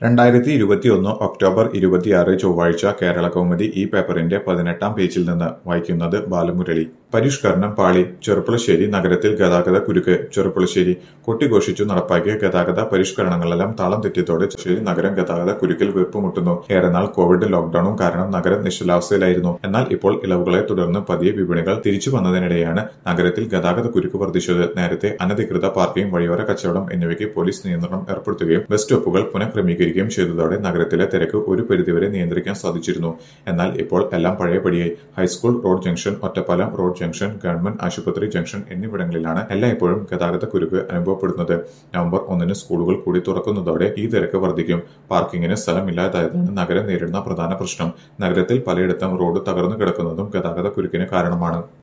രണ്ടായിരത്തി ഇരുപത്തിയൊന്ന് ഒക്ടോബർ ഇരുപത്തിയാറ് ചൊവ്വാഴ്ച കേരള കൗമുദി ഈ പേപ്പറിന്റെ പതിനെട്ടാം പേജിൽ നിന്ന് വായിക്കുന്നത് ബാലമുരളി പരിഷ്കരണം പാളി ചെറുപ്പുളശ്ശേരി നഗരത്തിൽ ഗതാഗത കുരുക്ക് ചെറുപ്പുളശ്ശേരി കൊട്ടിഘോഷിച്ചു നടപ്പാക്കിയ ഗതാഗത പരിഷ്കരണങ്ങളെല്ലാം താളം തെറ്റിയതോടെ ചെറുപ്പുളശ്ശേരി നഗരം ഗതാഗത കുരുക്കിൽ വീർപ്പുമുട്ടുന്നു ഏറെനാൾ കോവിഡ് ലോക്ഡൌണും കാരണം നഗരം നിശ്ചലാവസ്ഥയിലായിരുന്നു എന്നാൽ ഇപ്പോൾ ഇളവുകളെ തുടർന്ന് പതിയെ വിപണികൾ തിരിച്ചു വന്നതിനിടെയാണ് നഗരത്തിൽ ഗതാഗത കുരുക്ക് വർദ്ധിച്ചത് നേരത്തെ അനധികൃത പാർക്കിംഗ് വഴിയോര കച്ചവടം എന്നിവയ്ക്ക് പോലീസ് നിയന്ത്രണം ഏർപ്പെടുത്തുകയും ബസ് സ്റ്റോപ്പുകൾ പുനഃക്രമീകരിക്കുകയും ചെയ്തതോടെ നഗരത്തിലെ തിരക്ക് ഒരു പരിധിവരെ നിയന്ത്രിക്കാൻ സാധിച്ചിരുന്നു എന്നാൽ ഇപ്പോൾ എല്ലാം പഴയപടിയായി high school road junction Ottapalam road junction government ആശുപത്രി ജംഗ്ഷൻ എന്നിവിടങ്ങളിലാണ് എല്ലായ്പ്പോഴും ഗതാഗത കുരുക്ക് അനുഭവപ്പെടുന്നത് നവംബർ ഒന്നിന് സ്കൂളുകൾ കൂടി തുറക്കുന്നതോടെ ഈ തിരക്ക് വർദ്ധിക്കും പാർക്കിങ്ങിന് സ്ഥലമില്ലാതായതാണ് നഗരം നേരിടുന്ന പ്രധാന പ്രശ്നം നഗരത്തിൽ പലയിടത്തും റോഡ് തകർന്നു കിടക്കുന്നതും ഗതാഗത കുരുക്കിന് കാരണമാണ്